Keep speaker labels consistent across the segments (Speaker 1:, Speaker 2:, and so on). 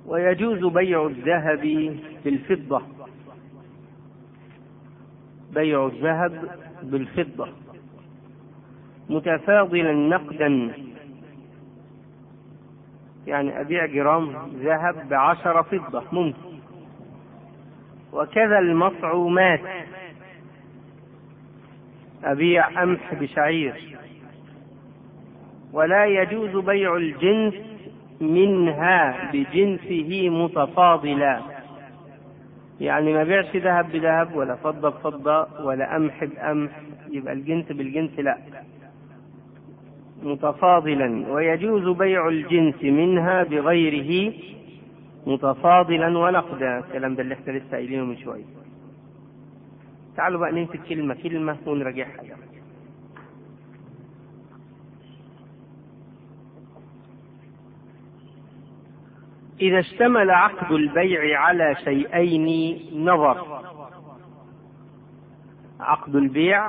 Speaker 1: ويجوز بيع الذهب بالفضة بيع الذهب بالفضة متفاضلا نقدا يعني أبيع جرام ذهب بعشرة فضة ممكن وكذا المطعومات أبيع قمح بشعير ولا يجوز بيع الجنس منها بجنسه متفاضلا يعني ما بيعش ذهب بذهب ولا فضة بفضة ولا قمح بقمح يبقى الجنس بالجنس لا متفاضلا ويجوز بيع الجنس منها بغيره متفاضلا ونقدا الكلام ده اللي احنا لسه قايلينه من شويه تعالوا بقى نمسك كلمه كلمه ونراجعها إذا اشتمل عقد البيع على شيئين نظر عقد البيع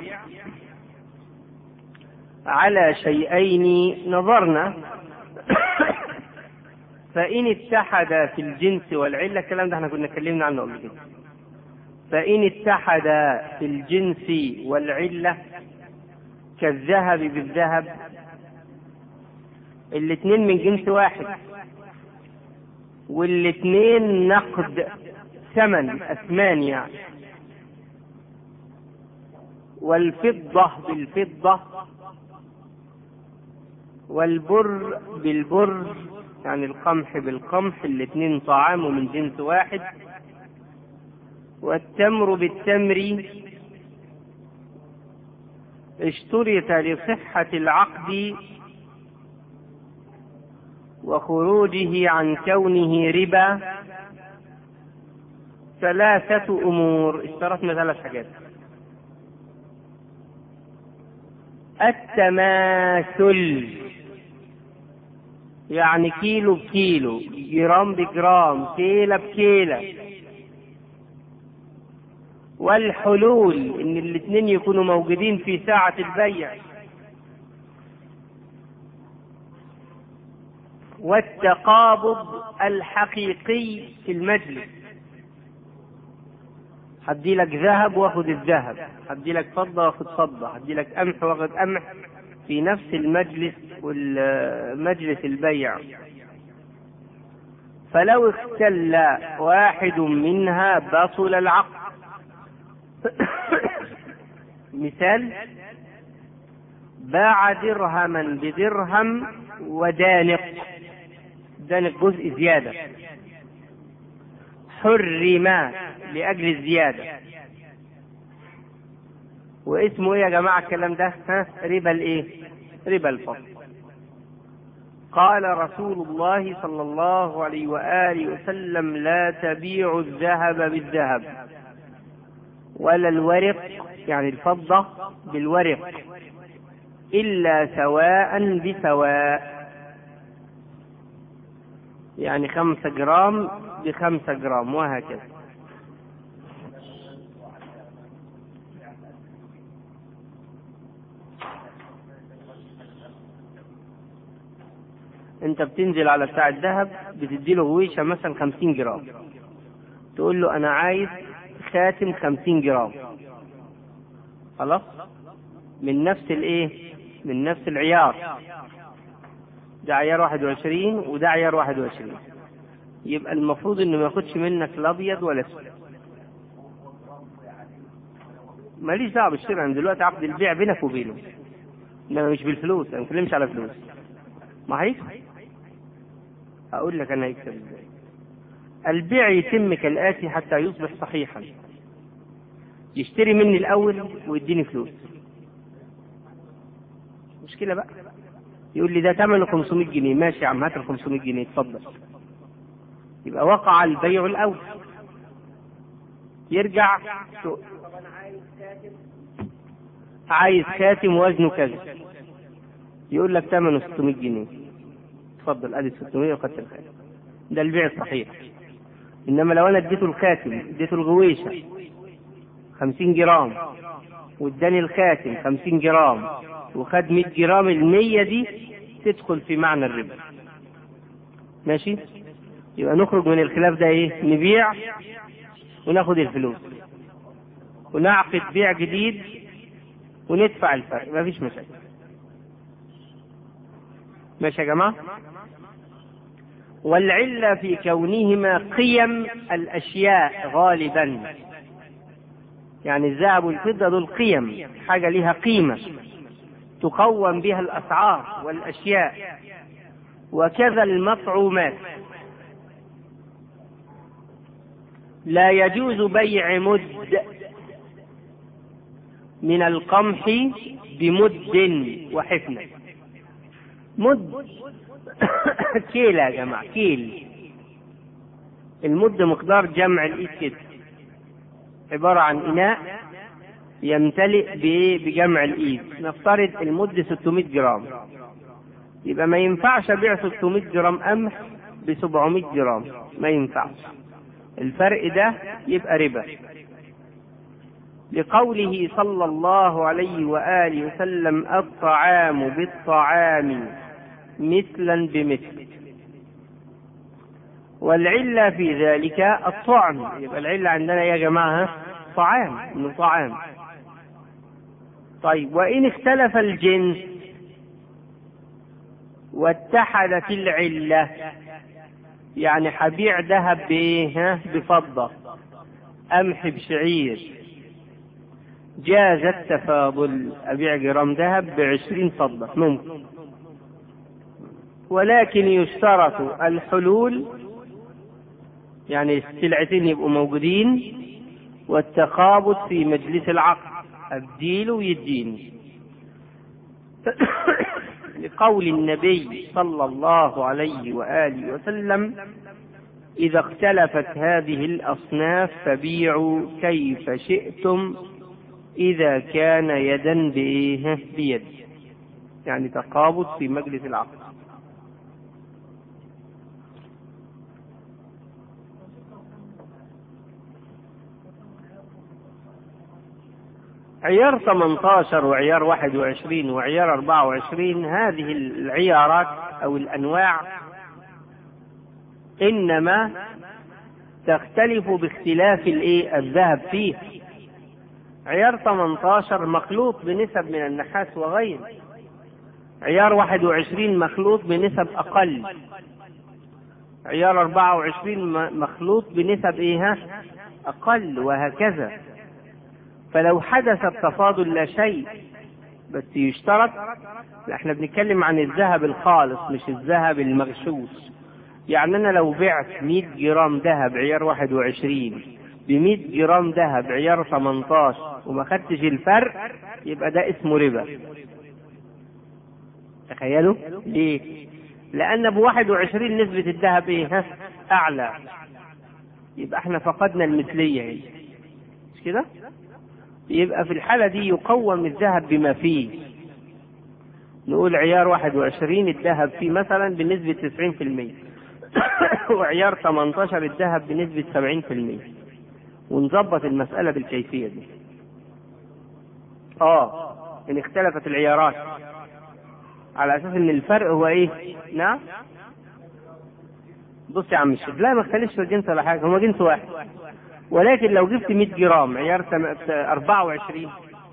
Speaker 1: على شيئين نظرنا فإن اتحدا في الجنس والعلة الكلام ده احنا كنا اتكلمنا عنه قبل كده فإن اتحدا في الجنس والعلة كالذهب بالذهب الاثنين من جنس واحد والاثنين نقد ثمن أثمان يعني والفضة بالفضة والبر بالبر يعني القمح بالقمح الاثنين طعام من جنس واحد والتمر بالتمر اشترط لصحة العقد وخروجه عن كونه ربا ثلاثة أمور اشترطنا ثلاث حاجات التماثل يعني كيلو بكيلو جرام بجرام كيلة بكيلة والحلول ان الاثنين يكونوا موجودين في ساعة البيع والتقابض الحقيقي في المجلس هدي لك ذهب واخد الذهب هدي لك فضة واخد فضة هدي لك قمح واخد قمح في نفس المجلس والمجلس البيع فلو اختل واحد منها بطل العقد مثال باع درهما بدرهم ودانق دانق جزء زيادة حرم لأجل الزيادة واسمه ايه يا جماعة الكلام ده ها ربا الايه ربا الفضل قال رسول الله صلى الله عليه وآله وسلم لا تبيع الذهب بالذهب ولا الورق يعني الفضة بالورق إلا سواء بسواء يعني خمسة جرام بخمسة جرام وهكذا انت بتنزل على بتاع الذهب بتديله غويشة مثلا خمسين جرام تقول له انا عايز خاتم خمسين جرام خلاص من نفس الايه من نفس العيار ده عيار واحد وعشرين وده عيار واحد وعشرين يبقى المفروض انه ما ياخدش منك الابيض ولا الاسود ماليش دعوه بالشراء انا دلوقتي عقد البيع بينك وبينه انما مش بالفلوس انا ما بتكلمش على فلوس ما هيكسب اقول لك انا هيكسب ازاي البيع يتم كالاتي حتى يصبح صحيحا يشتري مني الاول ويديني فلوس مشكله بقى يقول لي ده ثمنه 500 جنيه ماشي يا عم هات ال 500 جنيه اتفضل يبقى وقع البيع الاول يرجع شو. عايز خاتم وزنه كذا يقول لك ثمنه 600 جنيه اتفضل ادي 600 وخدت الخاتم ده البيع الصحيح انما لو انا اديته الخاتم اديته الغويشه 50 جرام واداني الخاتم 50 جرام وخد 100 جرام ال 100 دي تدخل في معنى الربا ماشي يبقى نخرج من الخلاف ده ايه نبيع وناخد الفلوس ونعقد بيع جديد وندفع الفرق ما فيش مشاكل ماشي يا جماعة والعلة في كونهما قيم الأشياء غالبا يعني الذهب والفضة دول قيم حاجة لها قيمة تقوم بها الأسعار والأشياء وكذا المطعومات لا يجوز بيع مد من القمح بمد وحفنة مد كيل يا جماعة كيل المد مقدار جمع الإيد كده عبارة عن إناء يمتلئ بجمع الإيد نفترض المد 600 جرام يبقى ما ينفعش أبيع 600 جرام قمح ب 700 جرام ما ينفعش الفرق ده يبقى ربا لقوله صلى الله عليه وآله وسلم الطعام بالطعام مثلا بمثل والعلة في ذلك الطعم يبقى العلة عندنا يا جماعة طعام من طعام طيب وإن اختلف الجنس واتحدت العلة يعني حبيع ذهب بإيه؟ بفضة قمح بشعير جاز التفاضل أبيع جرام ذهب بعشرين فضة ممكن ولكن يشترط الحلول يعني السلعتين يبقوا موجودين والتقابض في مجلس العقد أبديله ويديني لقول النبي صلى الله عليه وآله وسلم إذا اختلفت هذه الأصناف فبيعوا كيف شئتم إذا كان يدا بإيه بيد يعني تقابض في مجلس العقد عيار 18 وعيار 21 وعيار 24 هذه العيارات أو الأنواع إنما تختلف باختلاف الإيه الذهب فيه عيار 18 مخلوط بنسب من النحاس وغيره عيار 21 مخلوط بنسب أقل عيار 24 مخلوط بنسب إيه أقل وهكذا فلو حدث التفاضل لا شيء بس يشترط احنا بنتكلم عن الذهب الخالص مش الذهب المغشوش يعني انا لو بعت 100 جرام ذهب عيار 21 ب 100 جرام ذهب عيار 18 وما خدتش الفرق يبقى ده اسمه ربا تخيلوا ليه لان ب 21 نسبة الذهب ايه ها اعلى يبقى احنا فقدنا المثلية هي مش كده يبقى في الحالة دي يقوم الذهب بما فيه نقول عيار 21 الذهب فيه مثلا بنسبة 90% وعيار 18 الذهب بنسبة 70% ونظبط المسألة بالكيفية دي اه ان اختلفت العيارات على اساس ان الفرق هو ايه نعم بص يا عم الشيخ لا ما اختلفش في الجنس ولا حاجه هو جنس واحد ولكن لو جبت 100 جرام عيار 24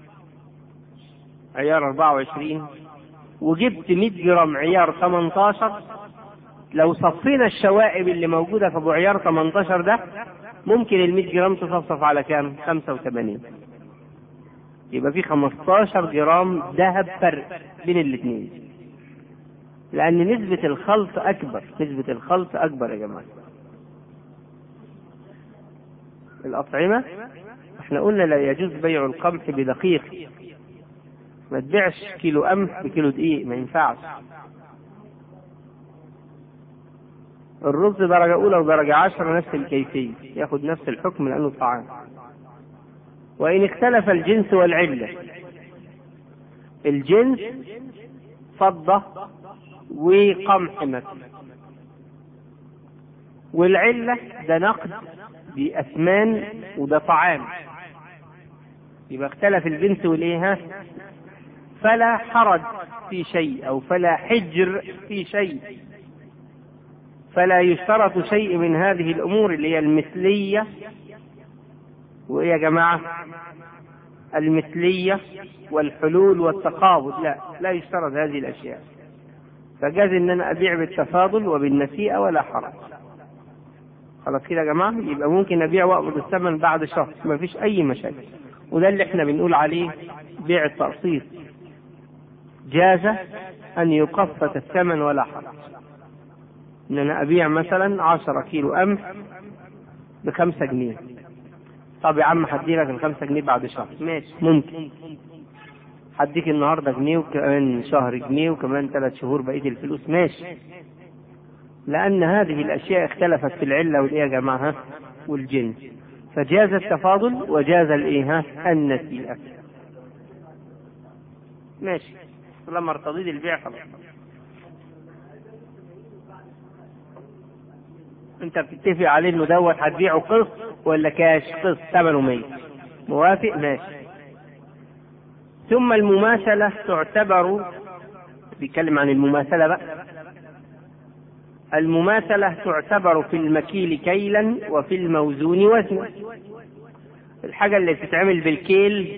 Speaker 1: عيار 24 وجبت 100 جرام عيار 18 لو صفينا الشوائب اللي موجوده في ابو عيار 18 ده ممكن ال 100 جرام تصفصف على كام؟ 85 يبقى في 15 جرام ذهب فرق بين الاثنين لأن نسبة الخلط أكبر نسبة الخلط أكبر يا جماعة الأطعمة احنا قلنا لا يجوز بيع القمح بدقيق ما تبيعش كيلو قمح بكيلو دقيق ما ينفعش الرز درجة أولى ودرجة عشرة نفس الكيفية ياخد نفس الحكم لأنه طعام وإن اختلف الجنس والعلة الجنس فضة وقمح مثلا والعلة ده نقد بأثمان وده طعام يبقى اختلف الجنس والايه فلا حرج في شيء او فلا حجر في شيء فلا يشترط شيء من هذه الأمور اللي هي المثلية وإيه يا جماعة المثلية والحلول والتقابض لا لا يشترط هذه الأشياء فجاز إن أنا أبيع بالتفاضل وبالنسيئة ولا حرج خلاص كده يا جماعة يبقى ممكن أبيع وأقبض الثمن بعد شهر ما فيش أي مشاكل وده اللي احنا بنقول عليه بيع التقسيط جاز أن يقسط الثمن ولا حرج إن أنا أبيع مثلا عشرة كيلو قمح بخمسة جنيه طب يا عم هدي لك الخمسة جنيه بعد شهر ماشي ممكن هديك النهارده جنيه وكمان شهر جنيه وكمان ثلاث شهور بقية الفلوس ماشي لأن هذه الأشياء اختلفت في العلة والإيه يا جماعة والجنس فجاز التفاضل وجاز الإيه ها؟ النسيئة ماشي لما ارتضيت البيع خلاص انت بتتفق عليه انه دوت هتبيعه قسط ولا كاش قسط ثمنه 100 موافق ماشي ثم المماثلة تعتبر بيتكلم عن المماثلة بقى المماثلة تعتبر في المكيل كيلا وفي الموزون وزنا الحاجة اللي بتتعمل بالكيل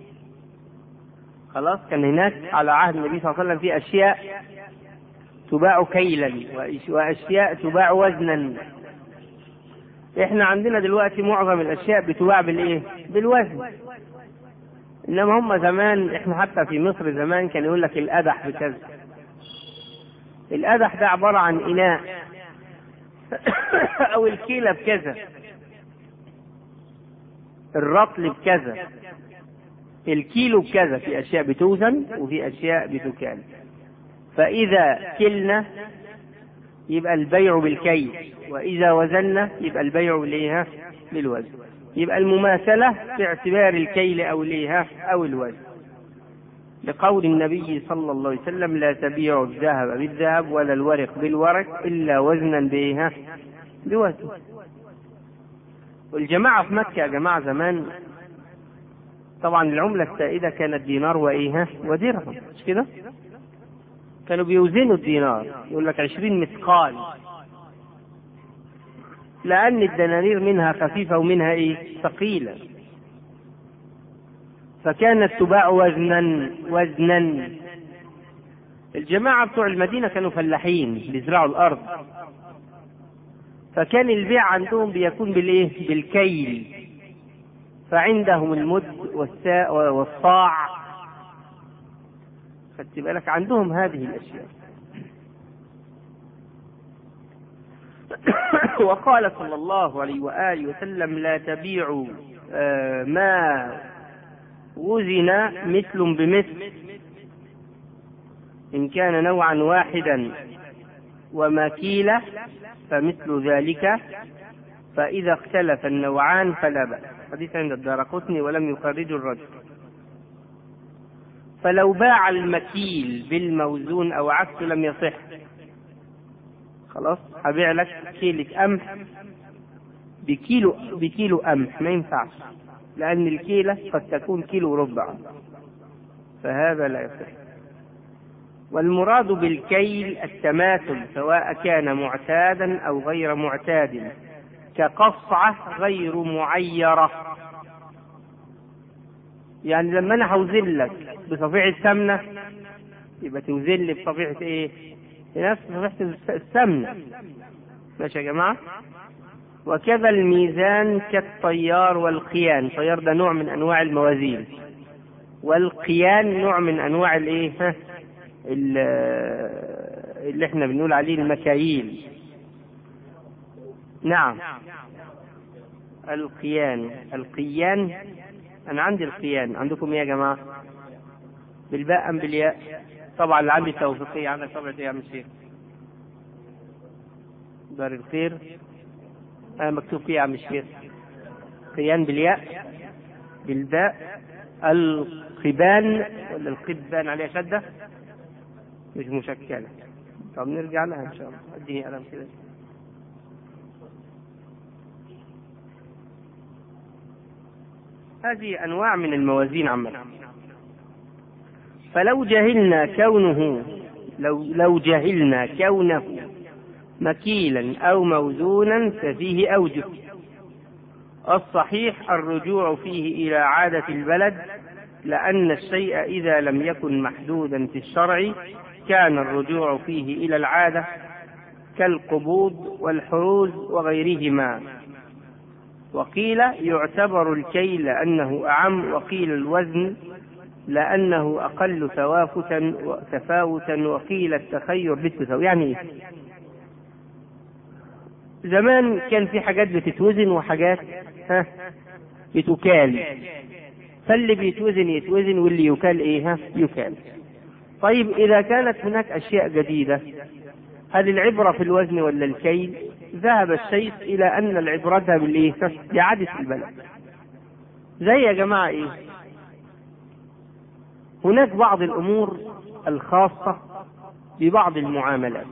Speaker 1: خلاص كان هناك على عهد النبي صلى الله عليه وسلم في أشياء تباع كيلا وأشياء تباع وزنا احنا عندنا دلوقتي معظم الأشياء بتباع بالإيه؟ بالوزن إنما هم زمان احنا حتى في مصر زمان كان يقول لك القدح بكذا القدح ده عبارة عن إناء أو الكيلة بكذا الرطل بكذا الكيلو بكذا في أشياء بتوزن وفي أشياء بتكال فإذا كلنا يبقى البيع بالكيل وإذا وزنا يبقى البيع بالإيه بالوزن يبقى المماثلة في اعتبار الكيل أو الإيه أو الوزن لقول النبي صلى الله عليه وسلم لا تبيع الذهب بالذهب ولا الورق بالورق إلا وزنا بإيه بوزن والجماعة في مكة يا جماعة زمان طبعا العملة السائدة كانت دينار وإيه ودرهم مش كده؟ كانوا بيوزنوا الدينار يقول لك عشرين مثقال لأن الدنانير منها خفيفة ومنها إيه؟ ثقيلة فكانت تباع وزنا وزنا الجماعة بتوع المدينة كانوا فلاحين بيزرعوا الأرض فكان البيع عندهم بيكون بالإيه؟ بالكيل فعندهم المد والساء والصاع خدت بالك عندهم هذه الأشياء وقال صلى الله عليه وآله وسلم لا تبيعوا ما وزن مثل بمثل إن كان نوعا واحدا ومكيلة فمثل ذلك فإذا اختلف النوعان فلا بأس حديث عند الدارقطني ولم يخرجه الرجل فلو باع المكيل بالموزون أو عكسه لم يصح خلاص هبيع لك كيلة قمح بكيلو بكيلو قمح ما ينفعش لأن الكيلة قد تكون كيلو ربع فهذا لا يصح والمراد بالكيل التماثل سواء كان معتادا أو غير معتاد كقصعة غير معيرة يعني لما أنا هوزن لك بصفيحة سمنة يبقى توزن لي بصفيحة إيه؟ نفس صفيحة السمنة ماشي يا جماعة؟ وكذا الميزان كالطيار والقيان الطيار ده نوع من انواع الموازين والقيان نوع من انواع الايه اللي احنا بنقول عليه المكاييل نعم القيان القيان انا عندي القيان عندكم ايه يا جماعه بالباء ام بالياء طبعا اللي عندي توفيقيه عندك طبعا ايه يا عم الشيخ دار الخير أنا مكتوب فيه يا عم الشيخ قيان بالياء بالباء القبان ولا القبان عليها شدة مش مشكلة طب نرجع لها إن شاء الله اديني قلم كده هذه أنواع من الموازين عامة فلو جهلنا كونه لو لو جهلنا كونه مكيلا أو موزونا ففيه أوجه الصحيح الرجوع فيه إلى عادة البلد لأن الشيء إذا لم يكن محدودا في الشرع كان الرجوع فيه إلى العادة كالقبوض والحروز وغيرهما وقيل يعتبر الكيل لأنه أعم وقيل الوزن لأنه أقل توافتا وتفاوتا وقيل التخير بالتساوي يعني إيه؟ زمان كان في حاجات بتتوزن وحاجات ها بتكال فاللي بيتوزن يتوزن واللي يكال ايه ها يكال طيب اذا كانت هناك اشياء جديده هل العبره في الوزن ولا الكيل ذهب الشيخ الى ان العبره بالايه بعدد البلد زي يا جماعه ايه هناك بعض الامور الخاصه ببعض المعاملات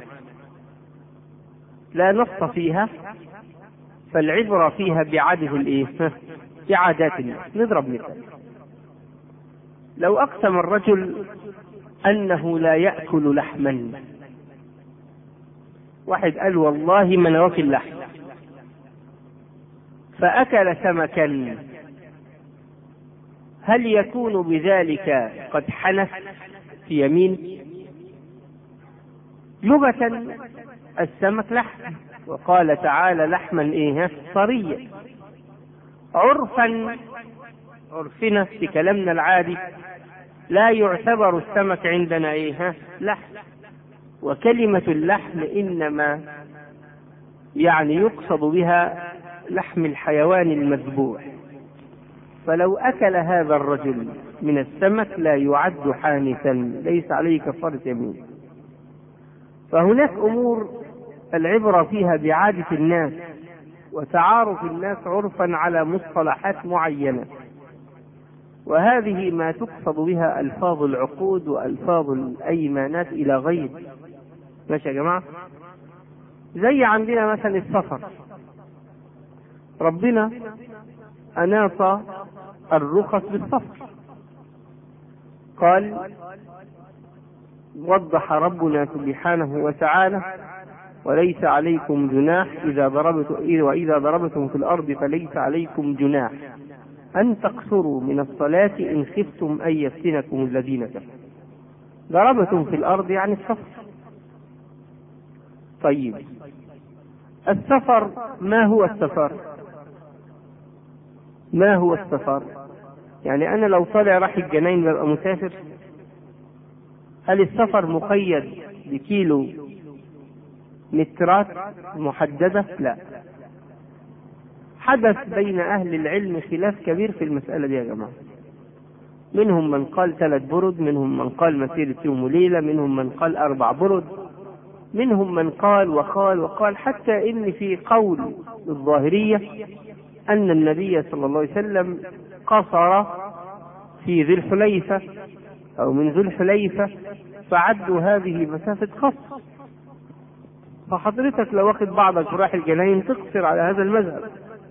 Speaker 1: لا نص فيها فالعبرة فيها بعدد الايه؟ بعادات الناس، نضرب مثال. لو أقسم الرجل أنه لا يأكل لحما. واحد قال والله ما أنا واكل لحم. فأكل سمكا هل يكون بذلك قد حنث في يمين؟ لغة السمك لحم وقال تعالى لحما ايه طريا عرفا عرفنا في كلامنا العادي لا يعتبر السمك عندنا ايه لحم وكلمة اللحم انما يعني يقصد بها لحم الحيوان المذبوح فلو اكل هذا الرجل من السمك لا يعد حانثا ليس عليه كفارة يمين فهناك امور العبرة فيها بعادة الناس وتعارف الناس عرفا على مصطلحات معينة وهذه ما تقصد بها ألفاظ العقود وألفاظ الأيمانات إلى غير ماشي يا جماعة زي عندنا مثلا السفر ربنا أناط الرخص بالسفر قال وضح ربنا سبحانه وتعالى وليس عليكم جناح إذا ضربتم وإذا ضربتم في الأرض فليس عليكم جناح أن تقصروا من الصلاة إن خفتم أن يفتنكم الذين كفروا. ضربتم في الأرض يعني السفر. طيب السفر ما هو السفر؟ ما هو السفر؟ يعني أنا لو طالع راح الجناين ببقى مسافر؟ هل السفر مقيد بكيلو مترات محددة؟ لا. حدث بين أهل العلم خلاف كبير في المسألة دي يا جماعة. منهم من قال ثلاث برد، منهم من قال مسيرة يوم وليلة، منهم من قال أربع برد، منهم من قال وقال وقال حتى إن في قول الظاهرية أن النبي صلى الله عليه وسلم قصر في ذي الحليفة أو من ذي الحليفة فعدوا هذه مسافة قصر فحضرتك لو واخد بعضك ورايح الجناين تقصر على هذا المذهب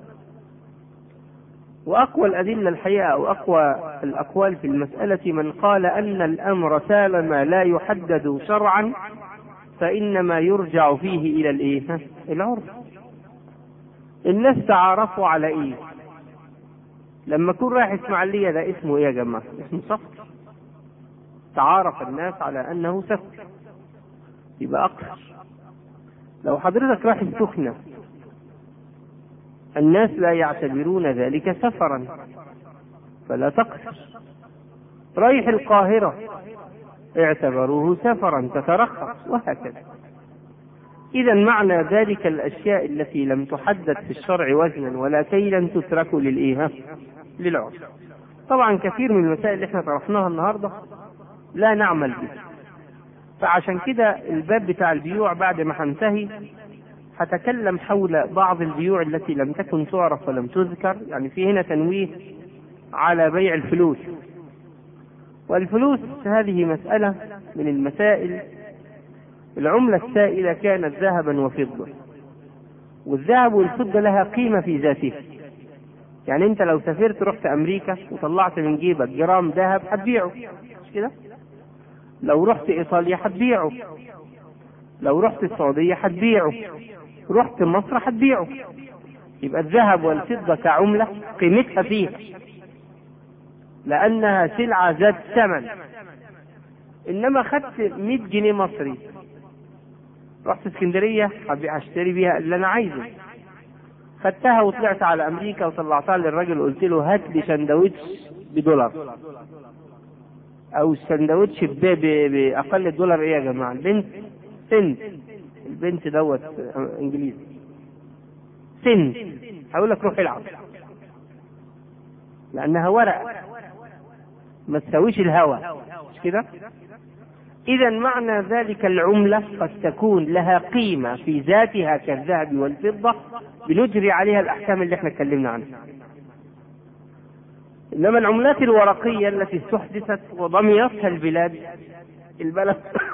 Speaker 1: وأقوى الأدلة الحقيقة أو أقوى الأقوال في المسألة من قال أن الأمر طالما لا يحدد شرعا فإنما يرجع فيه إلى الإيه؟ العرف. الناس تعارفوا على إيه؟ لما أكون رايح إسماعيلية ده اسمه إيه يا جماعة؟ اسمه سفر. تعارف الناس على أنه سفر. يبقى أقصر. لو حضرتك رايح السخنة الناس لا يعتبرون ذلك سفرا فلا تقصر رايح القاهرة اعتبروه سفرا تترخص وهكذا إذا معنى ذلك الأشياء التي لم تحدد في الشرع وزنا ولا كيلا تترك للإيه للعرف طبعا كثير من المسائل اللي احنا طرحناها النهاردة لا نعمل بها فعشان كده الباب بتاع البيوع بعد ما هنتهي هتكلم حول بعض البيوع التي لم تكن تعرف ولم تذكر يعني في هنا تنويه على بيع الفلوس والفلوس هذه مسألة من المسائل العملة السائلة كانت ذهبا وفضة والذهب والفضة لها قيمة في ذاتها يعني انت لو سافرت رحت امريكا وطلعت من جيبك جرام ذهب هتبيعه مش كده لو رحت ايطاليا هتبيعه لو رحت السعودية هتبيعه رحت مصر هتبيعه يبقى الذهب والفضة كعملة قيمتها فيها لأنها سلعة ذات ثمن إنما خدت 100 جنيه مصري رحت اسكندرية هشتري بيها اللي أنا عايزه خدتها وطلعت على أمريكا وطلعتها للراجل وقلت له هات لي سندوتش بدولار أو السندوتش بأقل الدولار إيه يا جماعة البنت سنت البنت دوت إنجليزي سن هقول لك روح العب لأنها ورق ما تساويش الهوى مش كده؟ إذا معنى ذلك العملة قد تكون لها قيمة في ذاتها كالذهب والفضة بنجري عليها الأحكام اللي احنا اتكلمنا عنها. إنما العملات الورقية التي استحدثت وضميتها البلاد البلد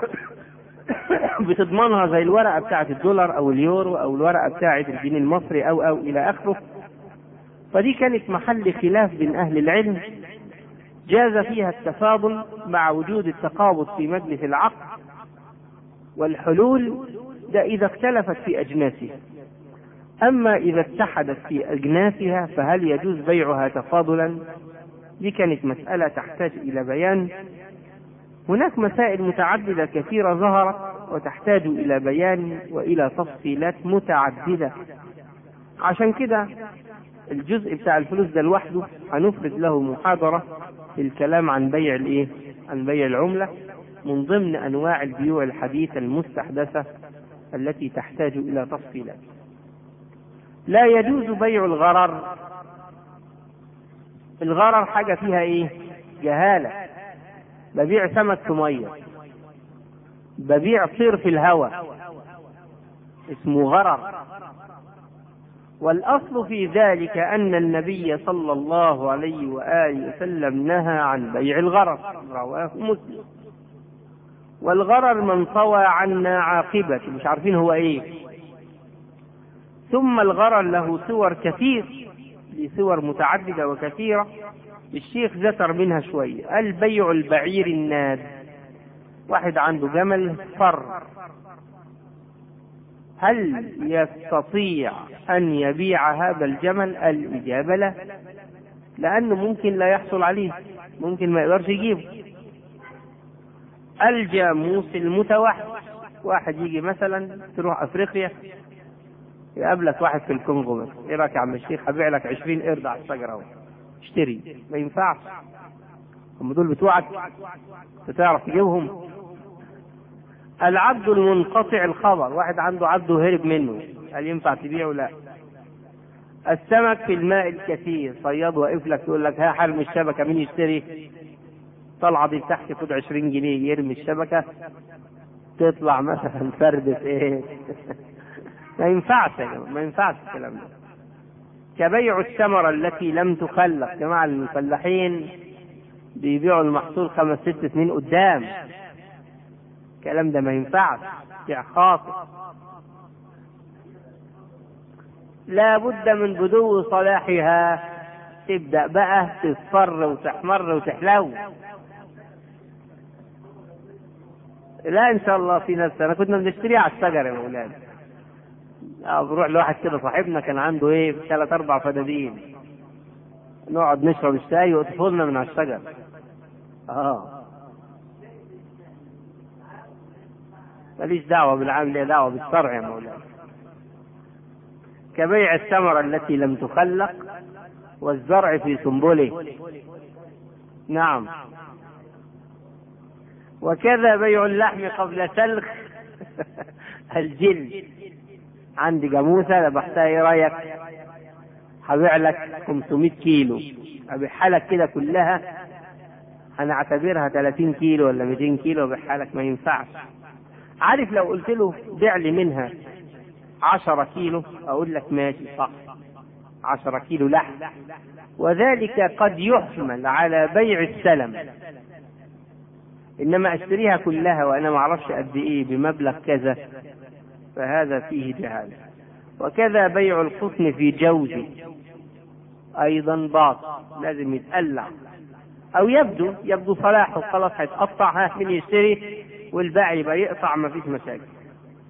Speaker 1: بتضمنها زي الورقة بتاعة الدولار أو اليورو أو الورقة بتاعة الجنيه المصري أو أو إلى آخره. فدي كانت محل خلاف بين أهل العلم جاز فيها التفاضل مع وجود التقابض في مجلس العقد والحلول ده إذا اختلفت في أجناسها أما إذا اتحدت في أجناسها فهل يجوز بيعها تفاضلا دي كانت مسألة تحتاج إلى بيان هناك مسائل متعددة كثيرة ظهرت وتحتاج إلى بيان وإلى تفصيلات متعددة عشان كده الجزء بتاع الفلوس ده لوحده هنفرد له محاضرة في الكلام عن بيع الايه؟ عن بيع العملة من ضمن أنواع البيوع الحديثة المستحدثة التي تحتاج إلى تفصيلات. لا يجوز بيع الغرر. الغرر حاجة فيها إيه؟ جهالة. ببيع سمك في مية. ببيع طير في الهواء. اسمه غرر. والأصل في ذلك أن النبي صلى الله عليه وآله وسلم نهى عن بيع الغرر رواه مسلم والغرر من طوى عنا عاقبة مش عارفين هو ايه ثم الغرر له صور كثير صور متعددة وكثيرة الشيخ ذكر منها شوية قال بيع البعير الناد واحد عنده جمل فر هل يستطيع أن يبيع هذا الجمل؟ الإجابة لا لأنه ممكن لا يحصل عليه ممكن ما يقدرش يجيبه الجاموس المتوحش واحد يجي مثلا تروح أفريقيا يقابلك واحد في الكونغو مثلا ايه رايك يا عم الشيخ هبيع لك 20 قرد على الشجره اهو اشتري ما ينفعش هم دول بتوعك بتعرف تجيبهم العبد المنقطع الخبر واحد عنده عبد وهرب منه هل ينفع تبيعه لا السمك في الماء الكثير صياد واقف لك يقول لك ها حرم الشبكه مين يشتري طلعه دي تحت خد 20 جنيه يرمي الشبكه تطلع مثلا فردة ايه ما ينفعش يا جماعه ما ينفعش الكلام ده كبيع الثمرة التي لم تخلق جماعة الفلاحين بيبيعوا المحصول خمس ست سنين قدام الكلام ده ما ينفعش بيع خاطئ لا بد من بدو صلاحها تبدأ بقى تصفر وتحمر وتحلو لا ان شاء الله في ناس انا كنا بنشتريها على الشجر يا مولانا اه بروح لواحد كده صاحبنا كان عنده ايه ثلاث اربع فدادين نقعد نشرب الشاي ويطفلنا من على الشجر اه ماليش دعوة بالعام ليه دعوة بالشرع يا مولانا كبيع الثمرة التي لم تخلق والزرع في سنبله نعم وكذا بيع اللحم قبل سلخ الجلد عندي جاموسة ذبحتها ايه رايك؟ هبيع لك 500 كيلو ابيعها لك كده كلها هنعتبرها 30 كيلو ولا 200 كيلو ابيعها لك ما ينفعش عارف لو قلت له بيع لي منها 10 كيلو اقول لك ماشي صح 10 كيلو لحم وذلك قد يحمل على بيع السلم انما اشتريها كلها وانا ما اعرفش قد ايه بمبلغ كذا فهذا فيه جهاله وكذا بيع القطن في جوزه ايضا باطل لازم يتقلع او يبدو يبدو صلاحه خلاص هيتقطع ها مين يشتري والباقي يبقى يقطع ما فيش مشاكل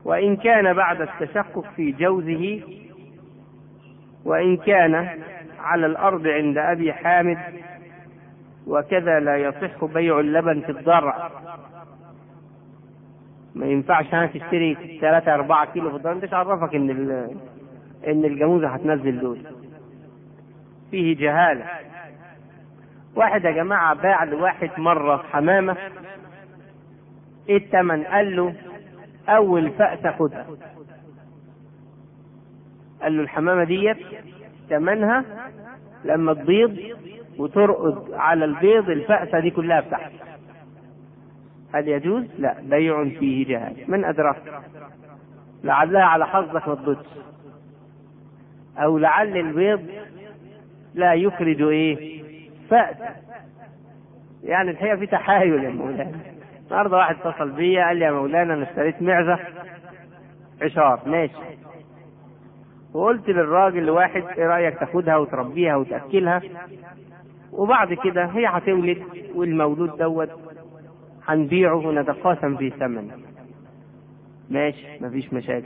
Speaker 1: وإن كان بعد التشقق في جوزه وإن كان على الأرض عند أبي حامد وكذا لا يصح بيع اللبن في الضرع ما ينفعش انا تشتري 3 4 كيلو في الضرع انت عرفك ان ان الجاموسه هتنزل دول فيه جهاله واحد يا جماعه باع لواحد مره حمامه ايه التمن قال له اول فأس خدها قال له الحمامه ديت ثمنها لما تبيض وترقد على البيض الفأسة دي كلها بتاعتك هل يجوز؟ لا بيع فيه جهاز من أدرك لعلها على حظك ما تبيضش أو لعل البيض لا يخرج إيه؟ فأسة يعني الحقيقة في تحايل يا مولانا النهارده واحد اتصل بيا قال لي يا مولانا أنا اشتريت معزة عشار ماشي وقلت للراجل لواحد ايه رايك تاخدها وتربيها وتاكلها وبعد كده هي هتولد والمولود دوت هنبيعه ونتقاسم في ثمن ماشي مفيش مشاكل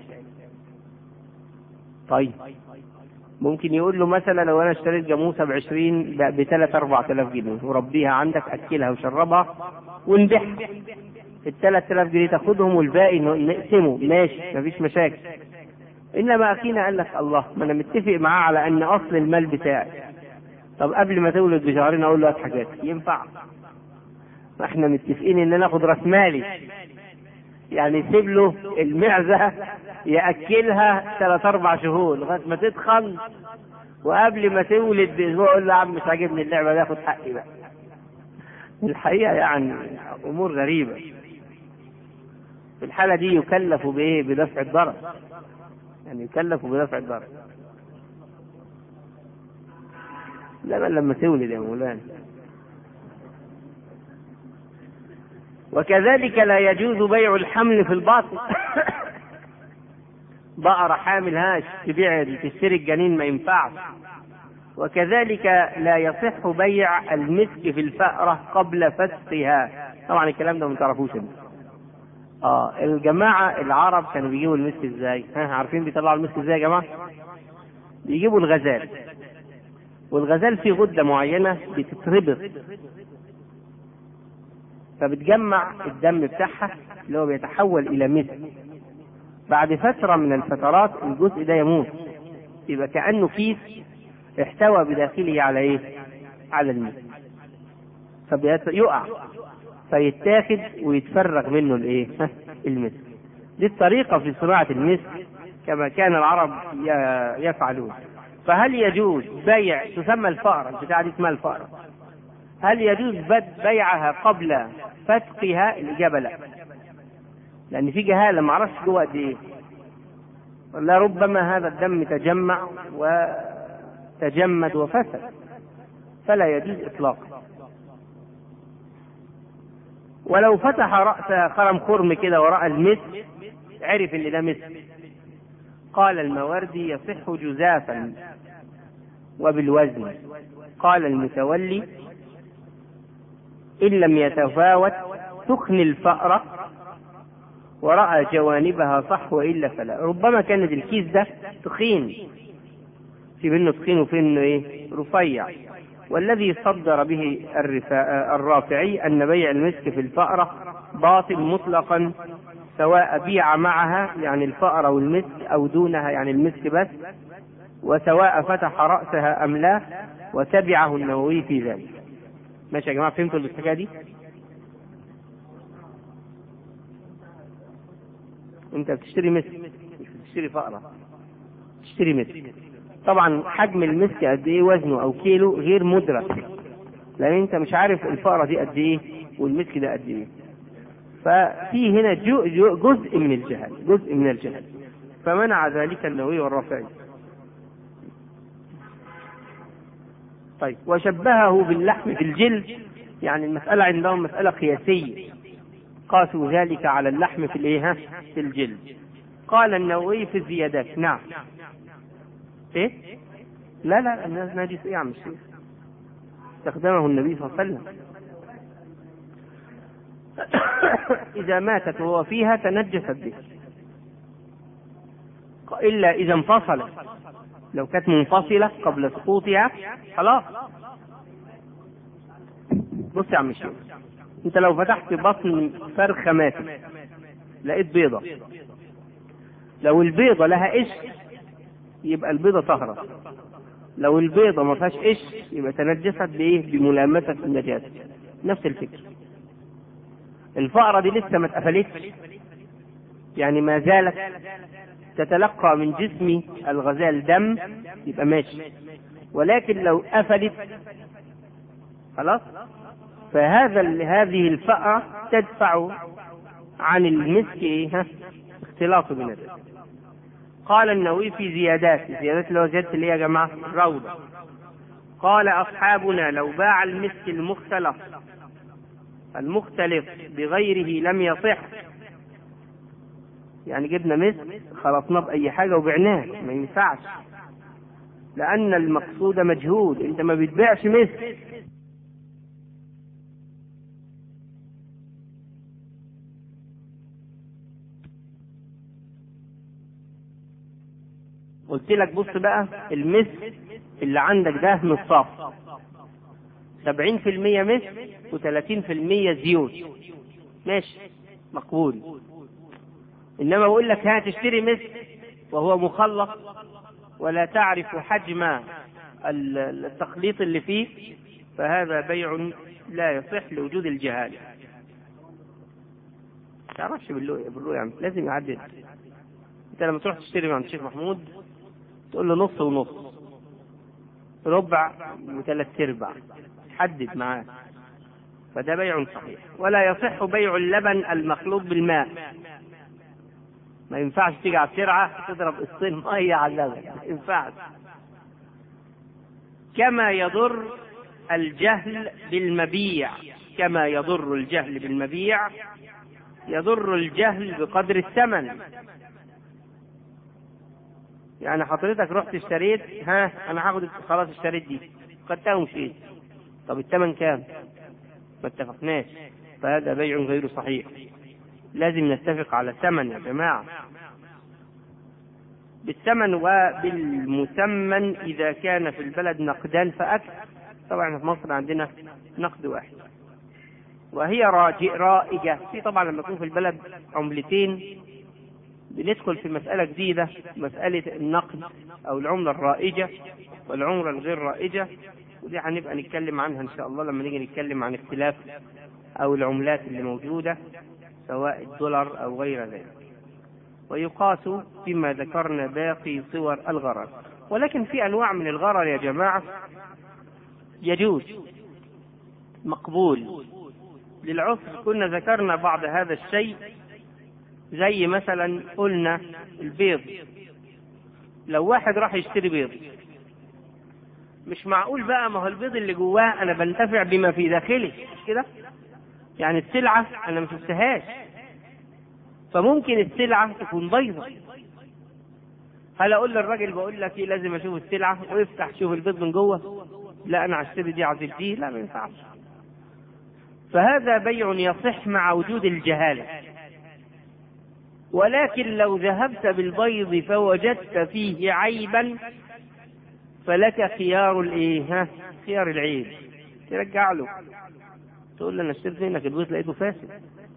Speaker 1: طيب ممكن يقول له مثلا لو انا اشتريت جاموسه ب 20 ب 3 4000 جنيه وربيها عندك اكلها وشربها ونبيعها ال 3000 جنيه تاخدهم والباقي نقسمه ماشي مفيش مشاكل انما اخينا قال لك الله ما انا متفق معاه على ان اصل المال بتاعي طب قبل ما تولد بشهرين اقول له هات حاجات ينفع ما احنا متفقين ان ناخد راس مالي يعني سيب له المعزه ياكلها ثلاث اربع شهور لغايه ما تتخن وقبل ما تولد باسبوع اقول له يا عم مش عاجبني اللعبه دي اخد حقي بقى الحقيقه يعني امور غريبه في الحاله دي يكلف بايه بدفع الضرر يعني يكلف بدفع الضرر لا بل لما تولد يا مولانا وكذلك لا يجوز بيع الحمل في الباطن بقرة حامل هاش تبيع تشتري الجنين ما ينفعش وكذلك لا يصح بيع المسك في الفأرة قبل فسقها طبعا الكلام ده ما تعرفوش انت اه الجماعة العرب كانوا بيجيبوا المسك ازاي؟ ها عارفين بيطلعوا المسك ازاي يا جماعة؟ بيجيبوا الغزال والغزال فيه غدة معينة بتتربط فبتجمع الدم بتاعها اللي هو بيتحول إلى مسك بعد فترة من الفترات الجزء ده يموت يبقى كأنه كيس احتوى بداخله على ايه؟ على المسك فيقع فيتاخد ويتفرغ منه الايه؟ المسك. دي الطريقة في صناعة المسك كما كان العرب يفعلون. فهل يجوز بيع تسمى الفأرة البتاعة دي اسمها الفأرة. هل يجوز بيعها قبل فتقها؟ الإجابة لا. لأن في جهالة ما اعرفش جوه قد إيه. لربما هذا الدم تجمع وتجمد وفسد. فلا يجوز إطلاقا. ولو فتح رأس خرم خرم كده ورأى المسك عرف ان ده مسك قال الموردي يصح جزافا وبالوزن قال المتولي إن لم يتفاوت تخني الفأرة ورأى جوانبها صح وإلا فلا ربما كانت الكيس ده تخين في منه تخين وفي منه ايه رفيع والذي صدر به الرافعي أن بيع المسك في الفأرة باطل مطلقا سواء بيع معها يعني الفأرة والمسك أو دونها يعني المسك بس وسواء فتح رأسها أم لا وتبعه النووي في ذلك ماشي يا جماعة فهمتوا الحكاية دي؟ أنت بتشتري مسك مش بتشتري فأرة تشتري مسك طبعا حجم المسك قد ايه وزنه او كيلو غير مدرك لان انت مش عارف الفأرة دي قد ايه والمسك ده قد ايه ففي هنا جو جو جزء من الجهل جزء من الجهل فمنع ذلك النووي والرافعي طيب وشبهه باللحم في الجلد يعني المسألة عندهم مسألة قياسية قاسوا ذلك على اللحم في الايه في الجلد قال النووي في الزيادات نعم ايه لا لا الناس نجس ايه يا عم الشيخ استخدمه النبي صلى الله عليه وسلم إذا ماتت وهو فيها تنجست به إلا إذا انفصلت لو كانت منفصلة قبل سقوطها خلاص بص يا عم الشيخ انت لو فتحت بطن فرخة ماتت لقيت بيضة لو البيضة لها قش يبقى البيضة طهرة لو البيضة ما فيهاش قش يبقى تنجست بإيه؟ بملامسة النجاسة نفس الفكرة الفأرة دي لسه ما اتقفلتش يعني ما زالت تتلقى من جسم الغزال دم يبقى ماشي ولكن لو قفلت خلاص فهذا هذه الفأرة تدفع عن المسك ايه ها اختلاطه بنفسه قال النووي في زيادات زيادات اللي هو زيادة اللي هي يا جماعة روضة قال أصحابنا لو باع المسك المختلط المختلط بغيره لم يصح يعني جبنا مسك خلطناه بأي حاجة وبعناه ما ينفعش لأن المقصود مجهود أنت ما بتبيعش مسك قلت لك بص بقى المسك اللي عندك ده نصاف سبعين في المية مسك وثلاثين في المية زيوت ماشي مقبول إنما بقول لك ها تشتري مسك وهو مخلط ولا تعرف حجم التخليط اللي فيه فهذا بيع لا يصح لوجود الجهالة تعرفش بالله يعني لازم يعدل انت لما تروح تشتري من عند الشيخ محمود تقول له نص ونص ربع وثلاث ارباع حدد معاه فده بيع صحيح ولا يصح بيع اللبن المخلوط بالماء ما ينفعش تيجي على السرعة تضرب قسطين مية على اللبن ما ينفعش كما يضر الجهل بالمبيع كما يضر الجهل بالمبيع يضر الجهل بقدر الثمن يعني حضرتك رحت اشتريت ها انا هاخد خلاص اشتريت دي خدتها ومشيت طب الثمن كام؟ ما اتفقناش فهذا بيع غير صحيح لازم نتفق على الثمن يا جماعة بالثمن وبالمثمن إذا كان في البلد نقدان فأكثر طبعا في مصر عندنا نقد واحد وهي رائجة في طبعا لما يكون في البلد عملتين بندخل في مسألة جديدة مسألة النقد أو العملة الرائجة والعملة الغير رائجة ودي هنبقى نتكلم عنها إن شاء الله لما نيجي نتكلم عن اختلاف أو العملات اللي موجودة سواء الدولار أو غير ذلك ويقاس فيما ذكرنا باقي صور الغرر ولكن في أنواع من الغرر يا جماعة يجوز مقبول للعسر كنا ذكرنا بعض هذا الشيء زي مثلا قلنا البيض لو واحد راح يشتري بيض مش معقول بقى ما هو البيض اللي جواه انا بنتفع بما في داخله مش كده يعني السلعة انا ما شفتهاش فممكن السلعة تكون بيضة هل اقول للراجل بقول لك ايه لازم اشوف السلعة وافتح شوف البيض من جوه لا انا هشتري دي عزل دي لا ما ينفعش فهذا بيع يصح مع وجود الجهالة ولكن لو ذهبت بالبيض فوجدت فيه عيبا فلك خيار الايه ها خيار العيب ترجع له تقول له انا اشتريت منك البيض لقيته فاسد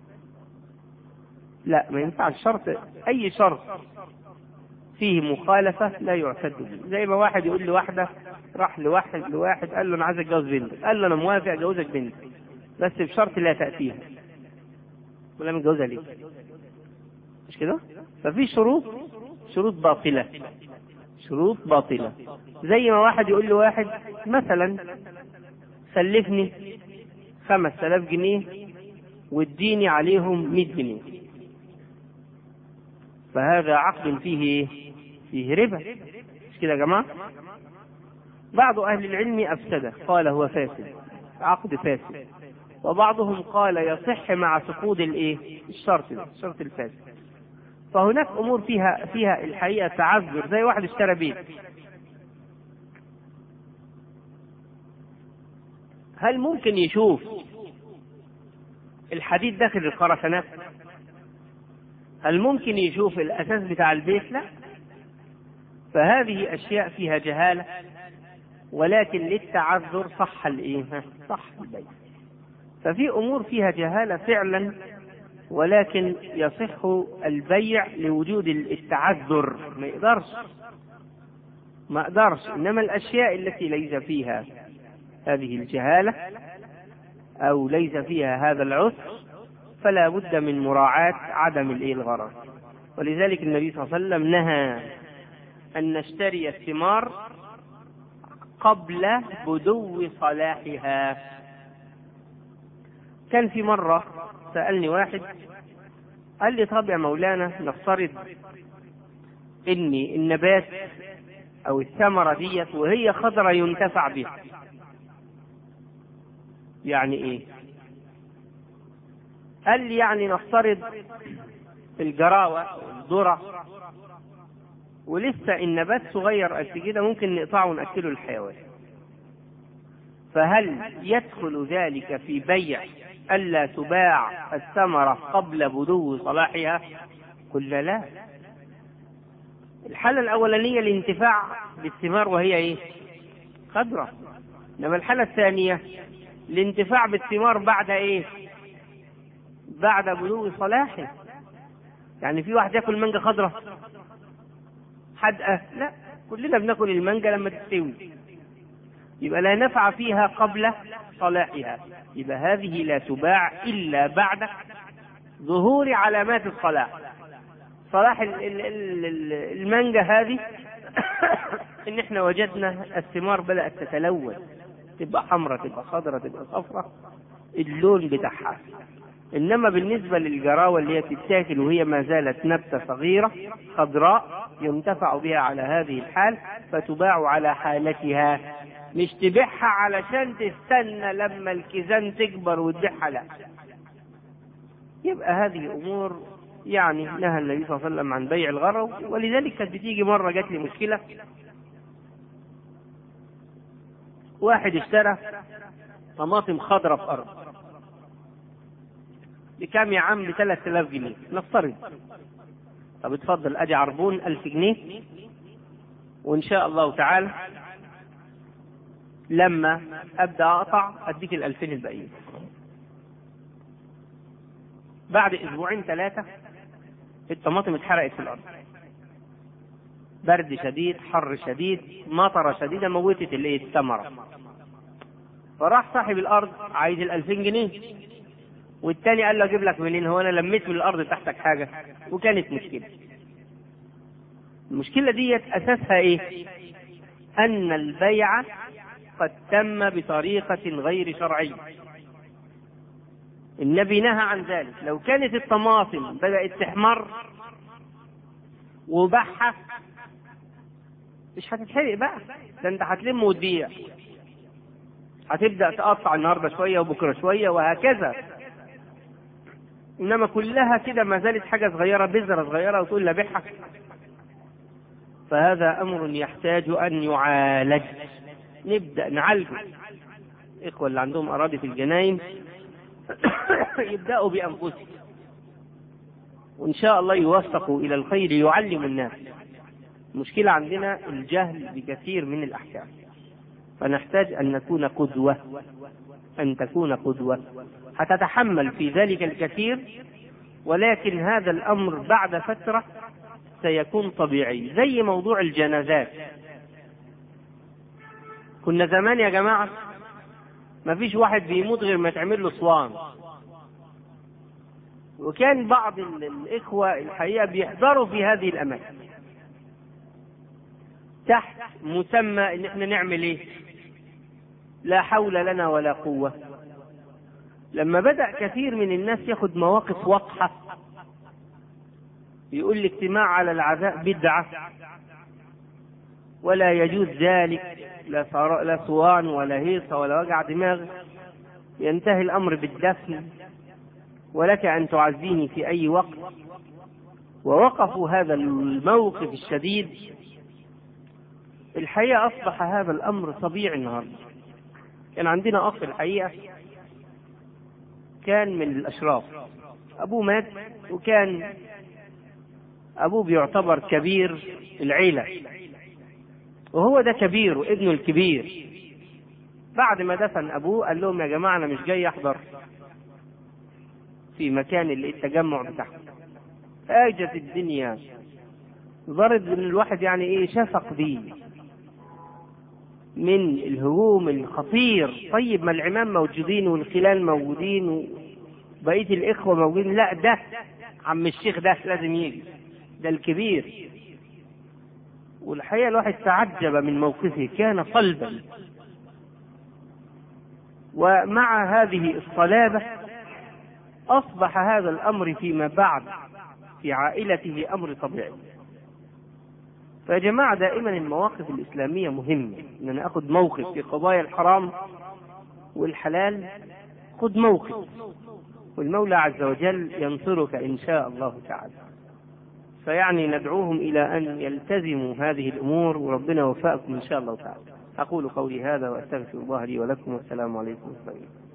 Speaker 1: لا ما ينفعش شرط اي شرط فيه مخالفة لا يعتد به زي ما واحد يقول لواحدة راح لواحد لواحد قال له انا عايز اتجوز بنتك قال له انا موافق اجوزك بنتك بس بشرط لا تأتيها ولا متجوزها ليه مش كده ففي شروط شروط باطلة شروط باطلة زي ما واحد يقول لواحد مثلا سلفني خمس آلاف جنيه واديني عليهم مئة جنيه فهذا عقد فيه فيه ربا مش كده يا جماعة بعض أهل العلم أفسده قال هو فاسد عقد فاسد وبعضهم قال يصح مع سقوط الايه الشرط ده الشرط الفاسد فهناك امور فيها فيها الحقيقه تعذر زي واحد اشترى بيت هل ممكن يشوف الحديد داخل الخرسانات هل ممكن يشوف الاساس بتاع البيت لا فهذه أشياء فيها جهالة ولكن للتعذر صح الإيه؟ صح البيع ففي أمور فيها جهالة فعلا ولكن يصح البيع لوجود التعذر ما يقدرش ما اقدرش انما الاشياء التي ليس فيها هذه الجهاله او ليس فيها هذا العسر فلا بد من مراعاه عدم الايه الغرض ولذلك النبي صلى الله عليه وسلم نهى ان نشتري الثمار قبل بدو صلاحها كان في مره سالني واحد قال لي طب يا مولانا نفترض ان النبات او الثمرة ديت وهي خضرة ينتفع بها يعني ايه قال لي يعني نفترض الجراوة الذرة ولسه النبات صغير قد كده ممكن نقطعه ونأكله الحيوان فهل يدخل ذلك في بيع ألا تباع الثمرة قبل بدو صلاحها قلنا لا الحالة الأولانية الانتفاع بالثمار وهي إيه؟ خضرة إنما الحالة الثانية الانتفاع بالثمار بعد إيه؟ بعد بلوغ صلاحه يعني في واحد ياكل مانجا خضرة حدقة لا كلنا بناكل المانجا لما تستوي يبقى لا نفع فيها قبل صلاحها يبقى هذه لا تباع إلا بعد ظهور علامات الصلاح صلاح المانجا هذه ان احنا وجدنا الثمار بدأت تتلون تبقى حمراء تبقى خضراء تبقى صفراء اللون بتاعها انما بالنسبه للجراوه اللي هي بتتاكل وهي ما زالت نبته صغيره خضراء ينتفع بها على هذه الحال فتباع على حالتها مش تبيعها علشان تستنى لما الكيزان تكبر وتبيعها لا يبقى هذه امور يعني نهى النبي صلى الله عليه وسلم عن بيع الغرو ولذلك كانت بتيجي مرة جات لي مشكلة واحد اشترى طماطم خضراء في أرض بكام يا عم ب 3000 جنيه نفترض طب اتفضل ادي عربون 1000 جنيه وان شاء الله تعالى لما ابدا اقطع اديك ال 2000 الباقيين بعد اسبوعين ثلاثه الطماطم اتحرقت في الارض برد شديد حر شديد مطرة شديدة موتت الايه الثمرة فراح صاحب الارض عايز ال 2000 جنيه والتاني قال له اجيب لك منين هو انا لميت من الارض تحتك حاجة وكانت مشكلة المشكلة ديت اساسها ايه ان البيع قد تم بطريقة غير شرعية النبي نهى عن ذلك لو كانت الطماطم بدأت تحمر وبحة مش هتتحرق بقى ده انت هتلم وتبيع هتبدأ تقطع النهارده شوية وبكرة شوية وهكذا إنما كلها كده ما زالت حاجة صغيرة بذرة صغيرة وتقول لا بيعها فهذا أمر يحتاج أن يعالج نبدأ نعالجه الإخوة اللي عندهم أراضي في الجناين يبدأوا بأنفسهم وإن شاء الله يوفقوا إلى الخير يعلم الناس المشكلة عندنا الجهل بكثير من الأحكام فنحتاج أن نكون قدوة أن تكون قدوة هتتحمل في ذلك الكثير ولكن هذا الأمر بعد فترة سيكون طبيعي زي موضوع الجنازات كنا زمان يا جماعة ما فيش واحد بيموت غير ما يتعمل له صوان وكان بعض الإخوة الحقيقة بيحضروا في هذه الأماكن تحت مسمى إن إحنا نعمل إيه؟ لا حول لنا ولا قوة لما بدأ كثير من الناس ياخد مواقف واضحة يقول الاجتماع على العزاء بدعة ولا يجوز ذلك لا لا صوان ولا هيصة ولا وجع دماغ ينتهي الأمر بالدفن ولك أن تعزيني في أي وقت ووقفوا هذا الموقف الشديد الحقيقة أصبح هذا الأمر طبيعي النهاردة كان عندنا أخ الحقيقة كان من الأشراف أبوه مات وكان أبوه بيعتبر كبير العيلة وهو ده كبير وابنه الكبير بعد ما دفن ابوه قال لهم يا جماعه انا مش جاي احضر في مكان التجمع بتاعهم اجت الدنيا ضرب ان الواحد يعني ايه شفق بيه من الهجوم الخطير طيب ما العمام موجودين والخلال موجودين وبقيه الاخوه موجودين لا ده عم الشيخ ده لازم يجي ده الكبير والحقيقه الواحد تعجب من موقفه كان صلبا ومع هذه الصلابه اصبح هذا الامر فيما بعد في عائلته امر طبيعي فيا جماعة دائما المواقف الإسلامية مهمة إن أنا أخذ موقف في قضايا الحرام والحلال خذ موقف والمولى عز وجل ينصرك إن شاء الله تعالى فيعني ندعوهم إلى أن يلتزموا هذه الأمور وربنا يوفقكم إن شاء الله تعالى أقول قولي هذا وأستغفر الله لي ولكم والسلام عليكم ورحمة الله